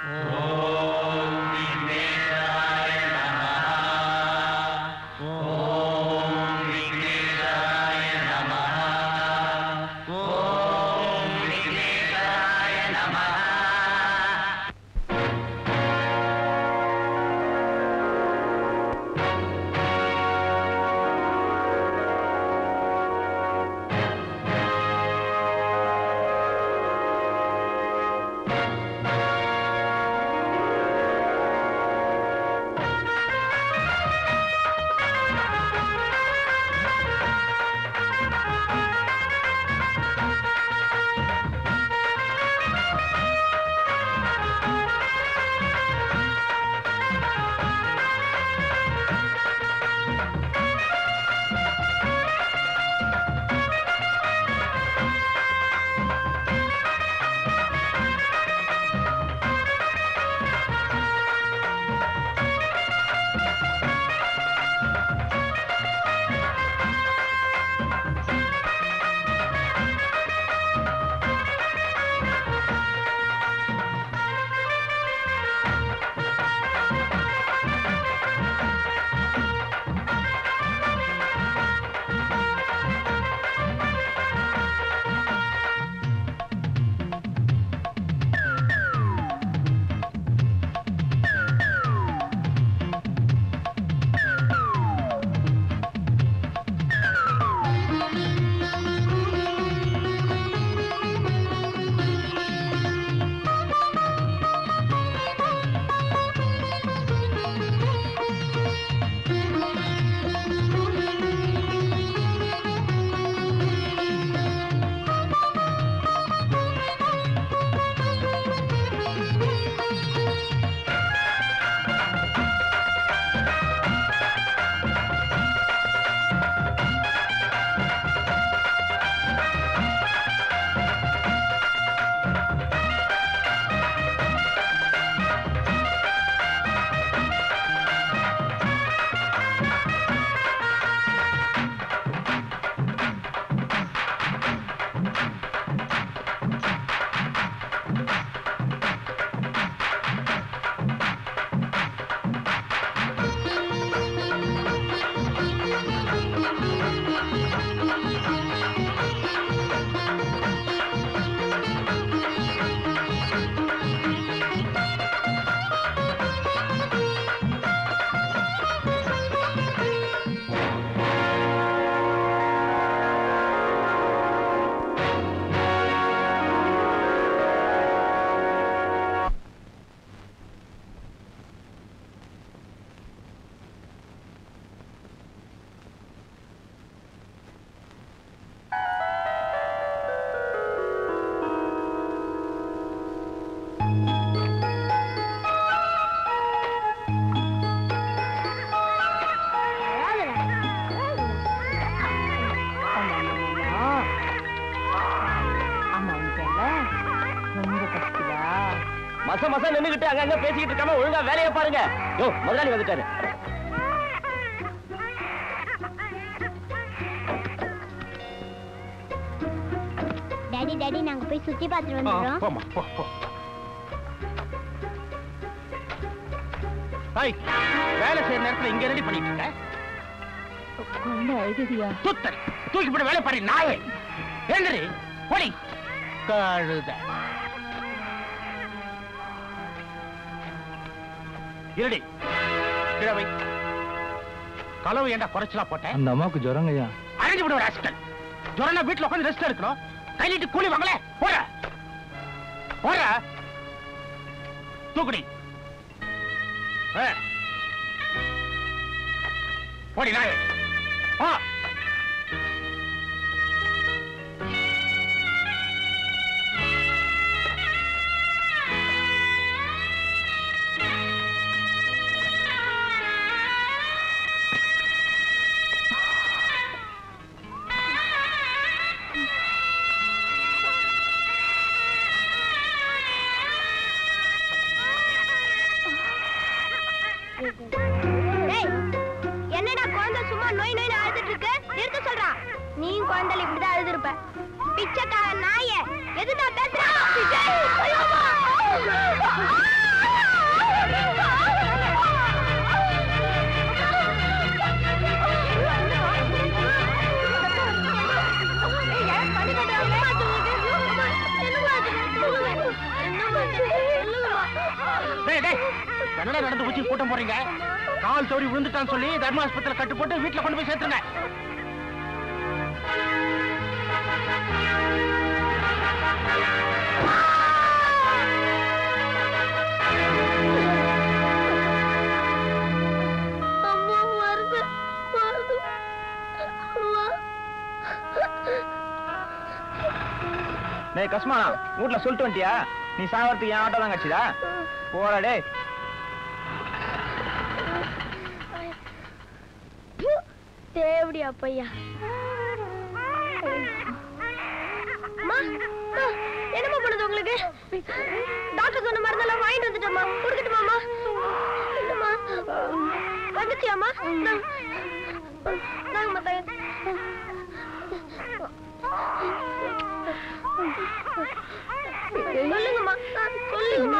மச மச நின்னுகிட்டு அங்கங்க பேசிக்கிட்டு இருக்காம ஒழுங்கா வேலையை பாருங்க யோ முதலாளி வந்துட்டாரு டாடி டாடி நாங்க போய் சுத்தி பார்த்துட்டு வந்துடுறோம் போமா போ போ ஹாய் வேலை செய்யற நேரத்துல இங்க ரெடி பண்ணிட்டு இருக்க கொண்டு அழுகுதியா தூத்தல் தூக்கி போட்டு வேலை பாரு நாயே எழுந்துரு போடி கழுத இருடி கிழவை கலவு ஏன்டா குறைச்சலா போட்டேன் அந்த அம்மாவுக்கு ஜுரங்கய்யா அரைஞ்சு விடுவ ராஸ்கல் ஜுரம்னா வீட்டுல உட்காந்து ரெஸ்ட் எடுக்கணும் கை நீட்டு கூலி வாங்கல போற போற தூக்குடி ஆ. போடி நாயே ஆ டேய் என்னடா குழந்தை சும்மா நோய் நோய் அழுதுட்டு இருக்கு நிறுத்த சொல்றான் நீ குழந்தை இப்படிதான் அழுதுருப்ப பிச்சைக்கார நாய எதுடா பேசுற டேய், ஐயோம்மா. எதுக்கு கூட்டம் போறீங்க கால் தவறி விழுந்துட்டான்னு சொல்லி தர்மாஸ்பத்திரியில கட்டு போட்டு வீட்டுல கொண்டு போய் சேர்த்துங்க அம்மா வருது வருது அம்மா டேய் கஸ்மானா வீட்ல சொல்லிட்டு வந்துட்டியா நீ சாவறதுக்கு என் ஆட்டோ தான் கட்சிதா போடா டேய் தேவடி அப்பையா அம்மா, அம்மா, என்னம்மா பண்ணுது உங்களுக்கு டாக்டர் சொன்ன மருந்தெல்லாம் வாங்கிட்டு வந்துட்டோம்மா கொடுக்கட்டுமாம்மா இல்லம்மா வந்துச்சியாம்மா நாங்கம்மா தங்க சொல்லுங்கம்மா ஆ, சொல்லுங்கம்மா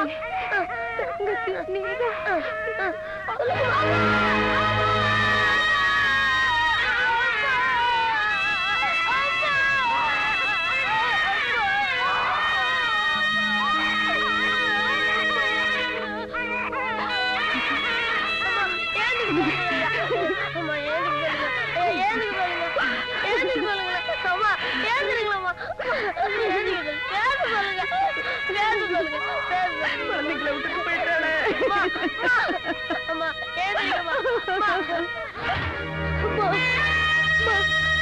குழந்தைகளை விட்டுட்டு போயிட்டானே அம்மா ஏந்திரிங்கம்மா அம்மா அம்மா அம்மா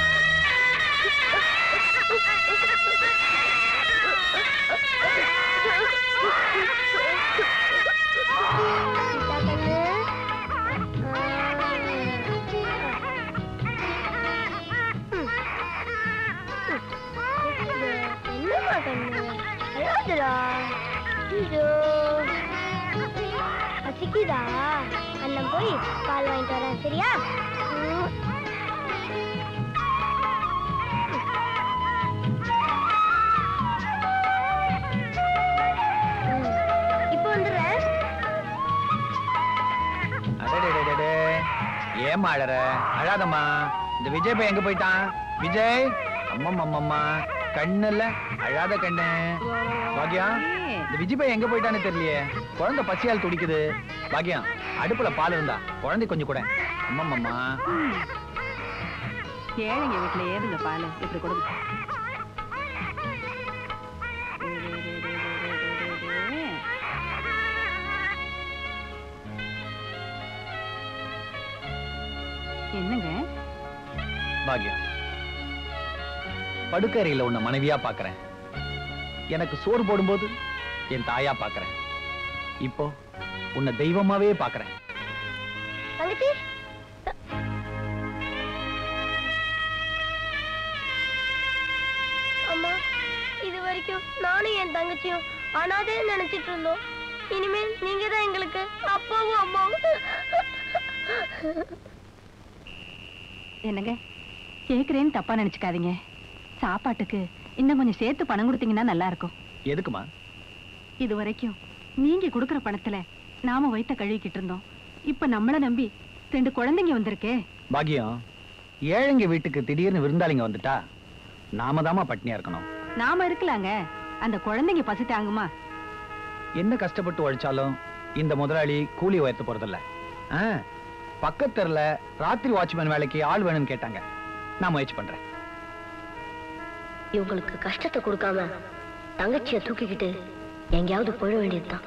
என்னம்மா கண்ணு அழாதுடா ஐயோ பசிக்குதா அண்ணன் போய் பால் வாங்கிட்டு வரேன் சரியா ம். ம். இப்போ வந்துடுறேன் அடடடடடே. ஏம்மா அழற அழாதம்மா இந்த விஜய் பையன் எங்க போயிட்டான் விஜய் அம்மம்மம்மம்மா கண்ணு இல்ல அழாத கண்ணு பாக்கியம் இந்த விஜய் பையன் எங்க போயிட்டான்னு தெரியலையே குழந்தை பசியால் துடிக்குது பாக்கியம் அடுப்புல பால் இருந்தா குழந்தை கொஞ்சம் கூட அம்மம்மம்மா ஏழைங்க வீட்டுல ஏதுங்க பால் இப்படி கொடுங்க என்னங்க பாக்கியம் படுக்கறையில உன்னை மனைவியா பாக்குறேன் எனக்கு சோறு போடும்போது என் தாயா பாக்குறேன் இப்போ உன்னை தெய்வமாவே பாக்குறேன் தங்கச்சி த- அம்மா இது வரைக்கும் நானும் என் தங்கச்சியும் அனாதே நினைச்சிட்டு இருந்தோம் இனிமேல் நீங்க தான் எங்களுக்கு அப்பாவும் அம்மாவும் என்னங்க கேக்குறேன்னு தப்பா நினைச்சுக்காதீங்க சாப்பாட்டுக்கு இன்னும் கொஞ்சம் சேர்த்து பணம் கொடுத்தீங்கன்னா நல்லா இருக்கும் எதுக்குமா இது வரைக்கும் நீங்க கொடுக்கிற பணத்துல நாம வயித்த கழுவிக்கிட்டு இருந்தோம் இப்ப நம்மள நம்பி ரெண்டு குழந்தைங்க வந்திருக்கே பாக்கியம் ஏழைங்க வீட்டுக்கு திடீர்னு விருந்தாளிங்க வந்துட்டா நாம தாமா பட்னியா இருக்கணும் நாம இருக்கலாங்க அந்த குழந்தைங்க பசி தாங்குமா என்ன கஷ்டப்பட்டு உழைச்சாலும் இந்த முதலாளி கூலி உயர்த்த போறதில்ல ஆ, பக்கத்தெருல ராத்திரி வாட்ச்மேன் வேலைக்கு ஆள் வேணும்னு கேட்டாங்க நான் முயற்சி பண்றேன் இவங்களுக்கு கஷ்டத்தை கொடுக்காம தங்கச்சியை தூக்கிக்கிட்டு எங்கேயாவது போயிட வேண்டியதுதான்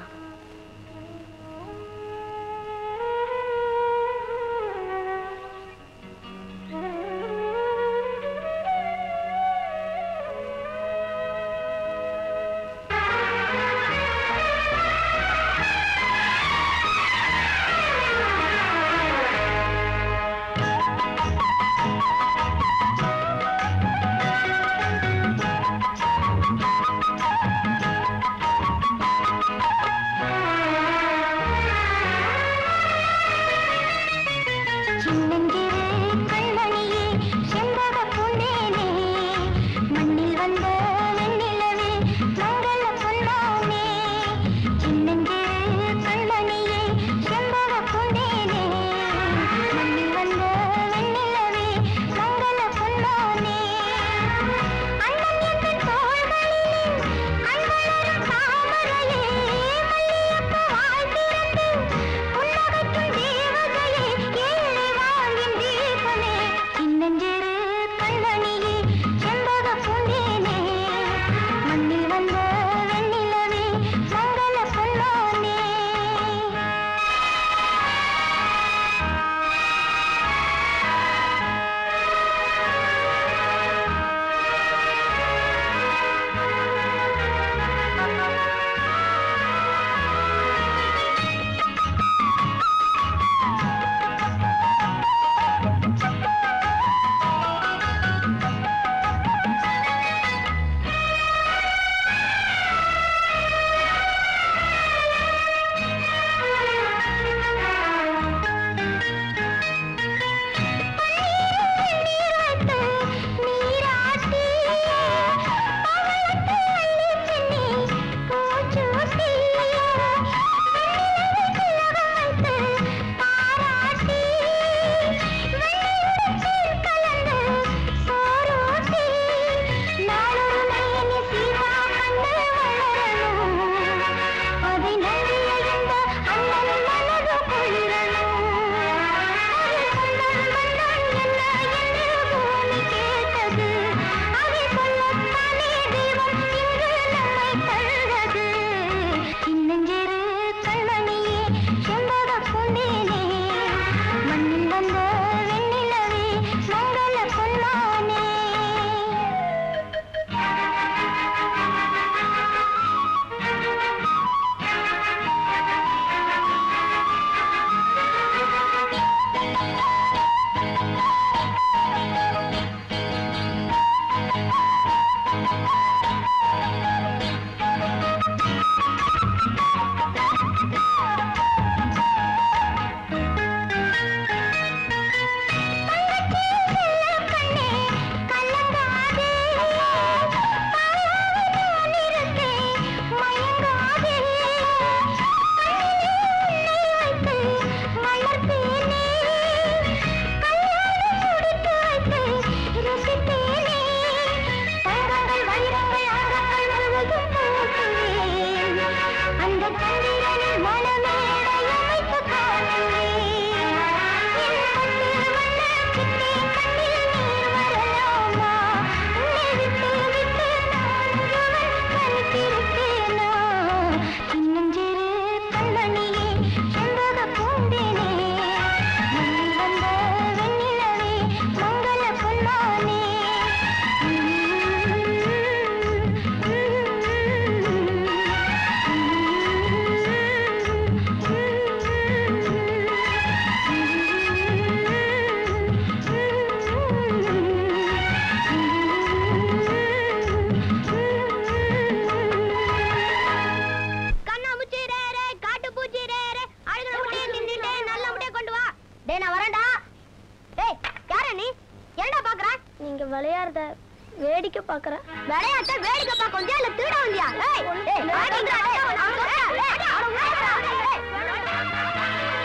நீங்க விளையாடுறத வேடிக்கை பாக்குறேன் விளையாட்ட வேடிக்கை பார்க்க வந்தியா இல்ல திருட வந்தியா ஏய் ஏய் ஆடுங்கடா, ஏய், அவன விளையாடு, ஏய், அவன விளையாடு, ஏய்.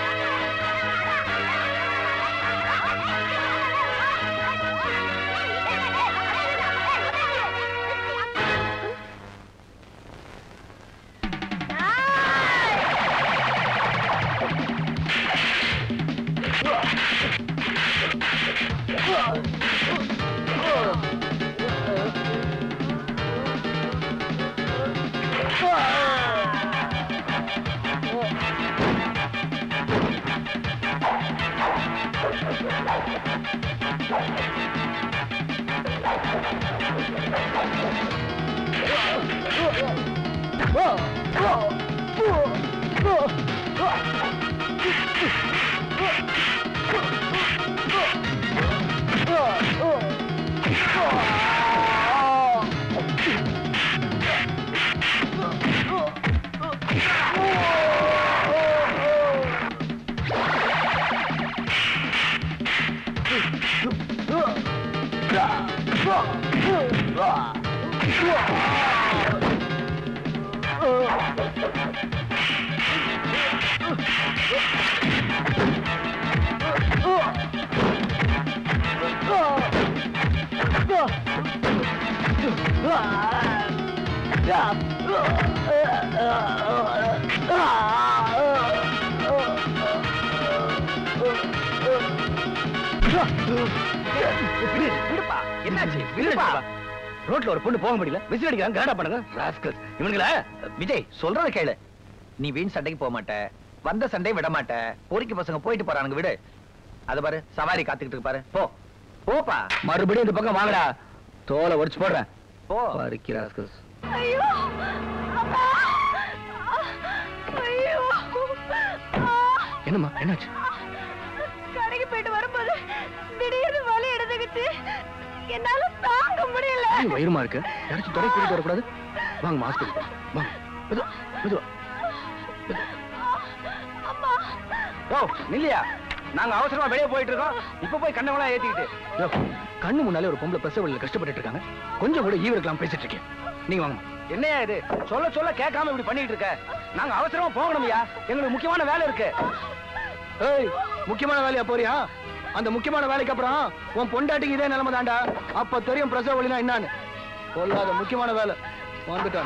விடுப்பா என்னாச்சு விடுப்பா ரோட்ல ஒரு பொண்ணு போக முடியல விசில் அடிக்கிறாங்க கனடா பண்ணுங்க ராஸ்கல் இவனுங்களா விஜய் சொல்றத கேளு நீ வீண் சண்டைக்கு போக மாட்ட வந்த சண்டை விட மாட்ட பொறிக்கு பசங்க போயிட்டு போறானுங்க விடு அத பாரு சவாரி காத்துக்கிட்டு இருக்கு பாரு போ போப்பா மறுபடியும் இந்த பக்கம் வாங்கடா தோலை உடைச்சு போடுறேன் போ பறிக்கு ராஸ்கல்ஸ் ஐயோ அப்பா ஐயோ என்னம்மா என்னாச்சு கடைக்கு போயிட்டு வரும்போது திடீர்னு வலி எடுத்துக்கிச்சு என்னால தாங்க முடியல வயிறுமா இருக்கு யாராச்சும் தொடை கூட்டிட்டு வரக்கூடாது வாங்க மாஸ்க் வாங்க மெதுவா மெதுவா அம்மா ஓ நில்லையா நாங்க அவசரமா வெளியே போயிட்டு இருக்கோம் இப்ப போய் கண்ணவெல்லாம் ஏத்திக்கிட்டு கண்ணு முன்னாலே ஒரு பொம்பளை பிரசவ வழியில கஷ்டப்பட்டு இருக்காங்க கொஞ்சம் கூட ஈவ இருக்கலாம் பேசிட்டு இருக்கேன் நீங்க வாங்க என்னையா இது சொல்ல சொல்ல கேட்காம இப்படி பண்ணிட்டு இருக்க நாங்க அவசரமா போகணும்யா எங்களுக்கு முக்கியமான வேலை இருக்கு ஏய் முக்கியமான வேலையா போறியா அந்த முக்கியமான வேலைக்கு அப்புறம் உன் பொண்டாட்டிக்கு இதே நிலைமை தாண்டா அப்ப தெரியும் பிரசவ வழினா என்னன்னு கொல்லாத முக்கியமான வேலை வந்துட்டான்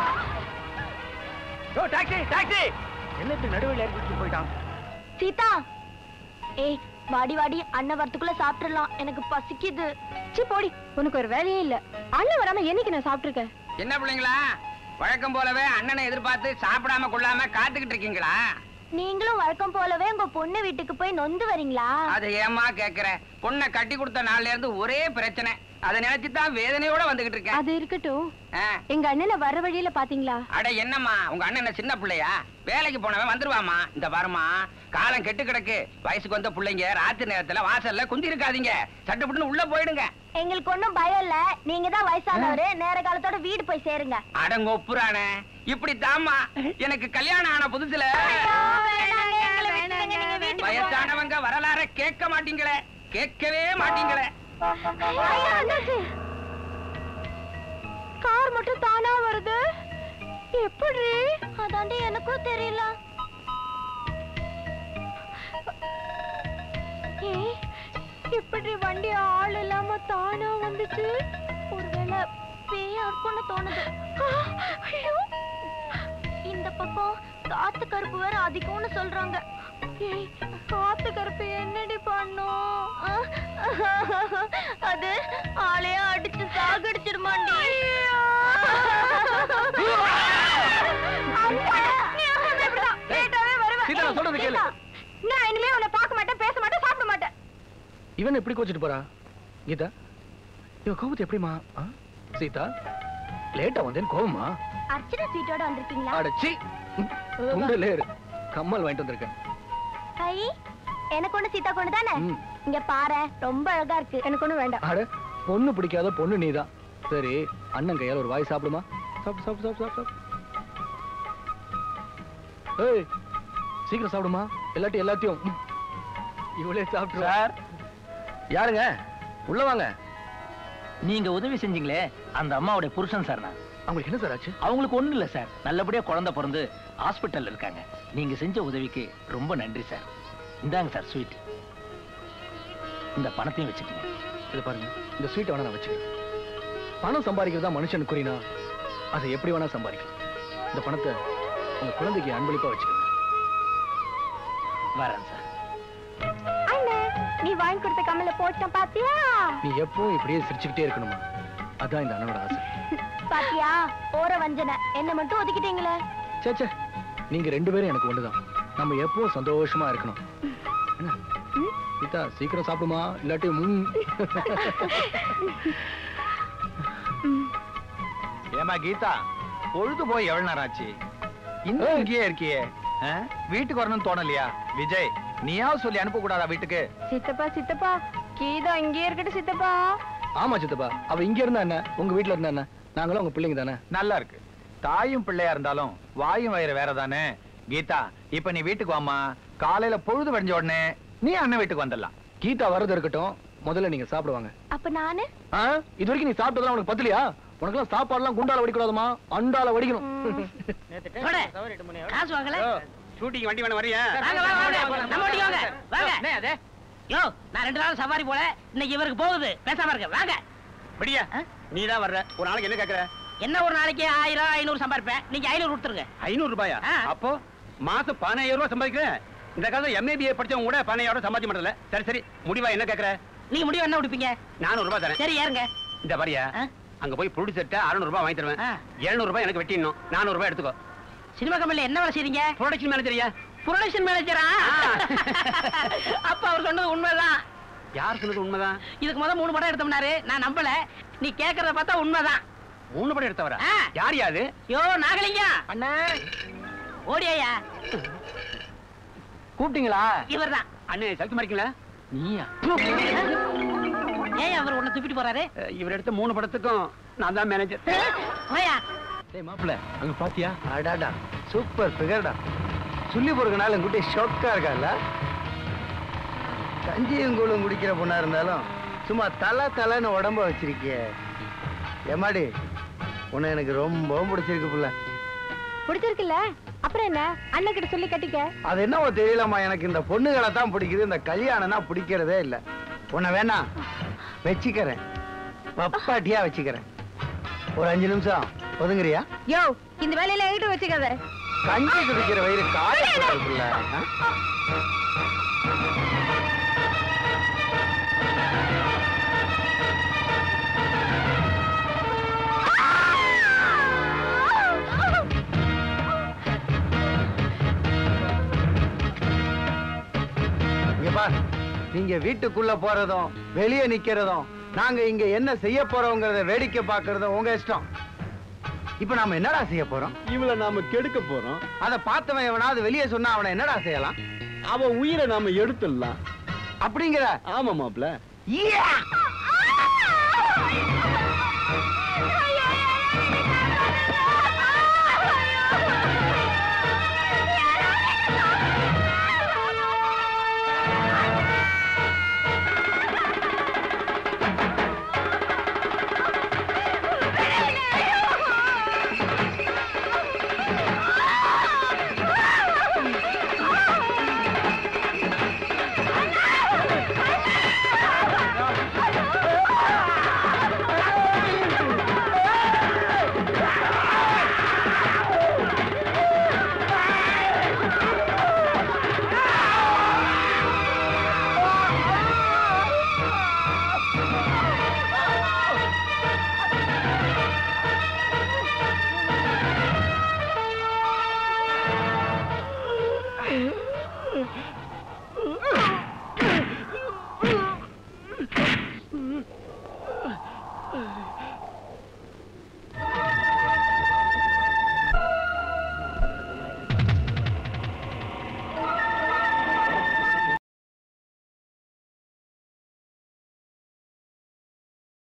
ஓ டாக்ஸி டாக்ஸி என்னத்துக்கு நடுவில் இறக்கிட்டு போயிட்டான் சீதா ஏய் வாடி வாடி அண்ணன் வரத்துக்குள்ள சாப்பிட்டுறலாம் எனக்கு பசிக்குது சி போடி உனக்கு ஒரு வேலையே இல்ல அண்ணன் வராம என்னைக்கு நான் சாப்பிட்டுருக்கேன் என்ன பிள்ளைங்களா வழக்கம் போலவே அண்ணனை எதிர்பார்த்து சாப்பிடாம கொள்ளாம காத்துக்கிட்டு இருக்கீங்களா நீங்களும் வழக்கம் போலவே உங்க பொண்ணு வீட்டுக்கு போய் நொந்து வரீங்களா அதை ஏமா கேக்குற பொண்ணை கட்டி கொடுத்த நாள்ல இருந்து ஒரே பிரச்சனை அதை நினைச்சு தான் வேதனையோட வந்துகிட்டு இருக்கேன் அது இருக்கட்டும் ஆ, எங்க அண்ணனை வர வழியில பாத்தீங்களா அட என்னம்மா உங்க அண்ணன் என்ன சின்ன பிள்ளையா வேலைக்கு போனவன் வந்துருவாமா இந்த பாருமா காலம் கெட்டு கிடக்கு வயசுக்கு வந்த பிள்ளைங்க ராத்திரி நேரத்துல வாசல்ல குந்தி இருக்காதீங்க சட்டுப்புட்டுன்னு உள்ள போயிடுங்க எங்களுக்கு ஒண்ணும் பயம் இல்ல நீங்க தான் வயசானவரு நேர காலத்தோட வீடு போய் சேருங்க அடங்க ஒப்புறானே இப்படி தாமா எனக்கு கல்யாணம் ஆன புதுசுல வயசானவங்க வரலாற கேட்க மாட்டீங்களே கேட்கவே மாட்டீங்களே கார் மட்டும் தானா வருது எப்படி அதாண்டி எனக்கும் தெரியல ஏய், இப்படி வண்டி ஆள் இல்லாம தானா வந்துச்சு ஒருவேளை பேயா இருக்கும்னு தோணுது ஆ, ஐயோ. இந்த பக்கம் காத்து கருப்பு வேற அதிகம்னு சொல்றாங்க ஏய் காத்து கருப்பு என்னடி பண்ணும் அது ஆளையா அடிச்சு சாகடிச்சிருமாண்டி சீதா, நான் சொல்றது கேளு. நான் இனிமே உன்னை பார்க்க மாட்டேன் பேச மாட்டேன் சாப்பிட மாட்டேன் இவன் எப்படி கோச்சிட்டு போறா கீதா இவ கோபத்தை எப்படிமா ஆ? சீதா லேட்டா வந்தேன் கோவமா அர்ச்சனா ஸ்வீட்டோட வந்திருக்கீங்களா அடச்சி துண்டுல இரு கம்மல் வாங்கிட்டு வந்திருக்கேன் ஐ எனக்கு ஒண்ணு சீதா கொண்டு தானே ம். இங்க பாரு ரொம்ப அழகா இருக்கு எனக்கு ஒண்ணு வேண்டாம் அட பொண்ணு பிடிக்காத பொண்ணு நீதான் சரி அண்ணன் கையால ஒரு வாய் சாப்பிடுமா சாப்பிடு சாப்பிடு சாப்பிடு சாப்பிடு சாப்பிடு. ஏய் சீக்கிரம் சாப்பிடுமா எல்லாத்தையும் எல்லாத்தையும் ம். இவளே சாப்பிட்டு சார் யாருங்க உள்ள வாங்க நீங்க உதவி செஞ்சீங்களே அந்த அம்மாவுடைய புருஷன் சார் நான் அவங்களுக்கு என்ன சார் ஆச்சு அவங்களுக்கு ஒண்ணும் இல்ல சார் நல்லபடியா குழந்தை பிறந்து ஹாஸ்பிட்டல்ல இருக்காங்க நீங்க செஞ்ச உதவிக்கு ரொம்ப நன்றி சார் இந்தாங்க சார் ஸ்வீட் இந்த பணத்தையும் வச்சுக்கோங்க இது பாருங்க இந்த ஸ்வீட்டை வேணா நான் வச்சுக்கிறேன் பணம் சம்பாதிக்கிறது தான் மனுஷன் குறினா அதை எப்படி வேணா சம்பாதிக்கலாம் இந்த பணத்தை உங்க குழந்தைக்கு அன்பளிப்பா வச்சுக்கோங்க வரேன் சார் அண்ணே நீ வாங்கி கொடுத்த கம்மல போட்டேன் பாத்தியா நீ எப்பவும் இப்படியே சிரிச்சுக்கிட்டே இருக்கணுமா அதான் இந்த அண்ணனோட ஆசை பாத்தியா போற வஞ்சனை என்ன மட்டும் ஒதுக்கிட்டீங்களே சே சே நீங்க ரெண்டு பேரும் எனக்கு ஒண்ணுதான் நம்ம எப்பவும் சந்தோஷமா இருக்கணும் என்ன? கீதா சீக்கிரம் சாப்பிடுமா இல்லாட்டி முன் ஏமா கீதா பொழுது போய் எவ்வளவு நேரம் ஆச்சு இன்னும் இங்கேயே இருக்கியே ஆ? வீட்டுக்கு வரணும்னு தோணலையா விஜய் நீயாவது சொல்லி அனுப்ப கூடாதா வீட்டுக்கு சித்தப்பா சித்தப்பா கீதா இங்கே இருக்கட்டும் சித்தப்பா ஆமா சித்தப்பா அவ இங்க இருந்தா என்ன உங்க வீட்ல இருந்தா என்ன நாங்களும் உங்க பிள்ளைங்க தானே நல்லா இருக்கு தாயும் பிள்ளையா இருந்தாலும் வாயும் வயிறு வேற தானே கீதா இப்ப நீ வீட்டுக்கு வாமா காலையில பொழுது வடிஞ்ச உடனே நீ அண்ணன் வீட்டுக்கு வந்துடலாம் கீதா வர்றது இருக்கட்டும் முதல்ல நீங்க சாப்பிடுவாங்க அப்ப நானு ஆ, இது வரைக்கும் நீ சாப்பிட்டதெல்லாம் உனக்கு பத்தலையா உனக்கெல்லாம் சாப்பாடுலாம் குண்டால வடிக்கூடாதுமா அண்டால வடிக்கணும் காசு வாங்கல ஷூட்டிங் வண்டி வேணும் வரியா வாங்க வாங்க வாங்க நம்ம வண்டிக்கு வாங்க வாங்க யோ நான் ரெண்டு நாள் சவாரி போல இன்னைக்கு இவருக்கு போகுது பேசாம இருக்க வாங்க விடியா ஆ? நீ தான் வர்ற ஒரு நாளைக்கு என்ன கேக்குற என்ன ஒரு நாளைக்கு ஆயிரம் ஐநூறு சம்பாதிப்பேன் நீங்க ஐநூறு கொடுத்துருங்க ஐநூறு ரூபாயா ஆ. அப்போ மாசம் பதினாயிரம் ரூபாய் சம்பாதிக்கிறேன் இந்த காலத்துல எம்ஏபிஏ படிச்சவங்க கூட பதினாயிரம் ரூபாய் சம்பாதிக்க மாட்டல சரி சரி முடிவா என்ன கேக்குற நீங்க முடிவு என்ன கொடுப்பீங்க நானூறு ரூபாய் தரேன் சரி ஏறுங்க இந்த பாரியா ஆ? அங்க போய் ப்ரொடியூசர்ட்ட அறுநூறு ரூபாய் வாங்கி தருவேன் ஆ. எழுநூறு ரூபாய் எனக்கு வெட்டிடணும் நானூறு ரூபாய் எடுத்துக்கோ சினிமா கம்பெனில என்ன வேலை செய்றீங்க ப்ரொடக்ஷன் மேனேஜரியா ப்ரொடக்ஷன் மேனேஜரா ஆ. அப்ப அவர் சொன்னது உண்மைதான் யார் சொன்னது உண்மைதான் இதுக்கு முத மூணு படம் எடுத்தோம்னாரு நான் நம்பல நீ கேக்குறத பார்த்தா உண்மைதான் மூணு படம் எடுத்தவரா ஆ. யார் யாது யோ நாகலிங்கம் அண்ணா ஓடியா கூப்பிட்டீங்களா இவர்தான் அண்ணே சக்தி மறைக்கல நீயா ஏன் அவர் உன்னை துப்பிட்டு போறாரு இவர் எடுத்த மூணு படத்துக்கும் நான் தான் மேனேஜர் போயா டேய் மாப்பிள அங்க பாத்தியா அடாடா சூப்பர் ஃபிகர்டா சொல்லி பொறுக்கனால குட்டி ஷோக்கா இருக்கால கஞ்சியும் கூழும் குடிக்கிற பொண்ணா இருந்தாலும் சும்மா தலை தலைன்னு உடம்ப வச்சிருக்கிய ஏமாடி உன்னை எனக்கு ரொம்ப பிடிச்சிருக்கு புள்ள பிடிச்சிருக்குல்ல அப்புறம் என்ன அண்ணன் கிட்ட சொல்லி கட்டிக்க அது என்னவோ தெரியலம்மா எனக்கு இந்த பொண்ணுகளை தான் பிடிக்குது இந்த கல்யாணம்னா பிடிக்கிறதே இல்லை உன்னை வேணா வச்சுக்கிறேன் பப்பாட்டியா வச்சுக்கிறேன் ஒரு அஞ்சு நிமிஷம் ஒதுங்குறியா யோ இந்த வேலையில எங்கிட்ட வச்சுக்காத கஞ்சி குடிக்கிற வயிறு காயப்படுறதுக்குள்ள இங்க பார் நீங்க வீட்டுக்குள்ள போறதும் வெளியே நிக்கிறதும் நாங்க இங்க என்ன செய்ய போறோங்கிறத வேடிக்கை பார்க்கறதும் உங்க இஷ்டம் இப்ப நாம என்னடா செய்ய போறோம் இவளை நாம கெடுக்க போறோம் அத பார்த்தவன் எவனாவது வெளியே சொன்னா அவனை என்னடா செய்யலாம் அவ உயிரை நாம எடுத்துடலாம் அப்படிங்கிற ஆமா மாப்ள